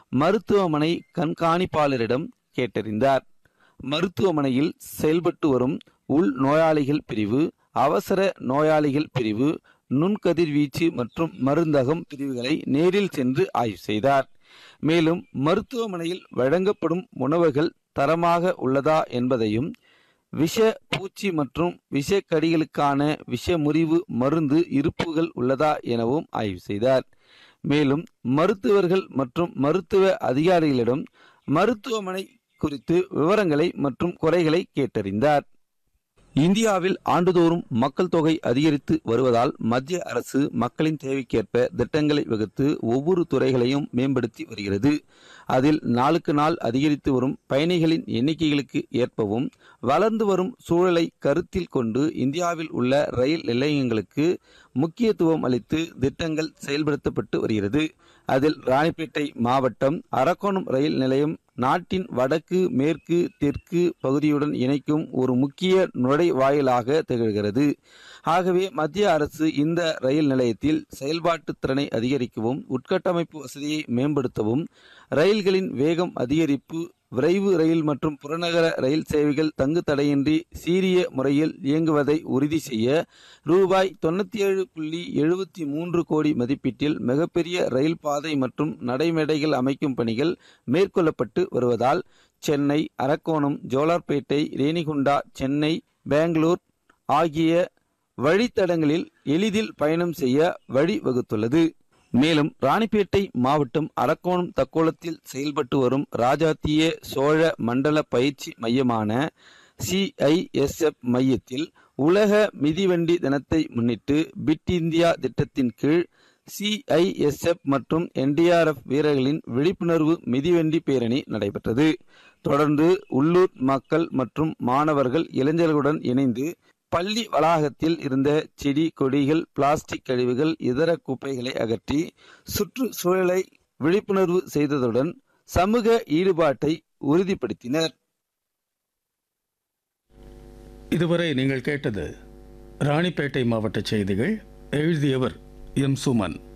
மருத்துவமனை கண்காணிப்பாளரிடம் கேட்டறிந்தார் மருத்துவமனையில் செயல்பட்டு வரும் உள் நோயாளிகள் பிரிவு அவசர நோயாளிகள் பிரிவு நுண்கதிர்வீச்சு மற்றும் மருந்தகம் பிரிவுகளை நேரில் சென்று ஆய்வு செய்தார் மேலும் மருத்துவமனையில் வழங்கப்படும் உணவுகள் தரமாக உள்ளதா என்பதையும் விஷ பூச்சி மற்றும் விஷக்கடிகளுக்கான விஷமுறிவு மருந்து இருப்புகள் உள்ளதா எனவும் ஆய்வு செய்தார் மேலும் மருத்துவர்கள் மற்றும் மருத்துவ அதிகாரிகளிடம் மருத்துவமனை குறித்து விவரங்களை மற்றும் குறைகளை கேட்டறிந்தார் இந்தியாவில் ஆண்டுதோறும் மக்கள் தொகை அதிகரித்து வருவதால் மத்திய அரசு மக்களின் தேவைக்கேற்ப திட்டங்களை வகுத்து ஒவ்வொரு துறைகளையும் மேம்படுத்தி வருகிறது அதில் நாளுக்கு நாள் அதிகரித்து வரும் பயணிகளின் எண்ணிக்கைகளுக்கு ஏற்பவும் வளர்ந்து வரும் சூழலை கருத்தில் கொண்டு இந்தியாவில் உள்ள ரயில் நிலையங்களுக்கு முக்கியத்துவம் அளித்து திட்டங்கள் செயல்படுத்தப்பட்டு வருகிறது அதில் ராணிப்பேட்டை மாவட்டம் அரக்கோணம் ரயில் நிலையம் நாட்டின் வடக்கு மேற்கு தெற்கு பகுதியுடன் இணைக்கும் ஒரு முக்கிய நுழைவாயிலாக திகழ்கிறது ஆகவே மத்திய அரசு இந்த ரயில் நிலையத்தில் செயல்பாட்டு திறனை அதிகரிக்கவும் உட்கட்டமைப்பு வசதியை மேம்படுத்தவும் ரயில்களின் வேகம் அதிகரிப்பு விரைவு ரயில் மற்றும் புறநகர ரயில் சேவைகள் தங்கு தடையின்றி சீரிய முறையில் இயங்குவதை உறுதி செய்ய ரூபாய் தொண்ணூத்தி ஏழு புள்ளி எழுபத்தி மூன்று கோடி மதிப்பீட்டில் மிகப்பெரிய ரயில் பாதை மற்றும் நடைமேடைகள் அமைக்கும் பணிகள் மேற்கொள்ளப்பட்டு வருவதால் சென்னை அரக்கோணம் ஜோலார்பேட்டை ரேணிகுண்டா சென்னை பெங்களூர் ஆகிய வழித்தடங்களில் எளிதில் பயணம் செய்ய வழிவகுத்துள்ளது மேலும் ராணிப்பேட்டை மாவட்டம் அரக்கோணம் தக்கோலத்தில் செயல்பட்டு வரும் ராஜாத்திய சோழ மண்டல பயிற்சி மையமான சிஐஎஸ்எஃப் மையத்தில் உலக மிதிவண்டி தினத்தை முன்னிட்டு பிட் இந்தியா திட்டத்தின் கீழ் சிஐஎஸ்எஃப் மற்றும் என்டிஆர்எஃப் வீரர்களின் விழிப்புணர்வு மிதிவண்டி பேரணி நடைபெற்றது தொடர்ந்து உள்ளூர் மக்கள் மற்றும் மாணவர்கள் இளைஞர்களுடன் இணைந்து பள்ளி வளாகத்தில் இருந்த செடி கொடிகள் பிளாஸ்டிக் கழிவுகள் இதர குப்பைகளை அகற்றி சுற்றுச்சூழலை விழிப்புணர்வு செய்ததுடன் சமூக ஈடுபாட்டை உறுதிப்படுத்தினர் இதுவரை நீங்கள் கேட்டது ராணிப்பேட்டை மாவட்ட செய்திகள் எழுதியவர் எம் சுமன்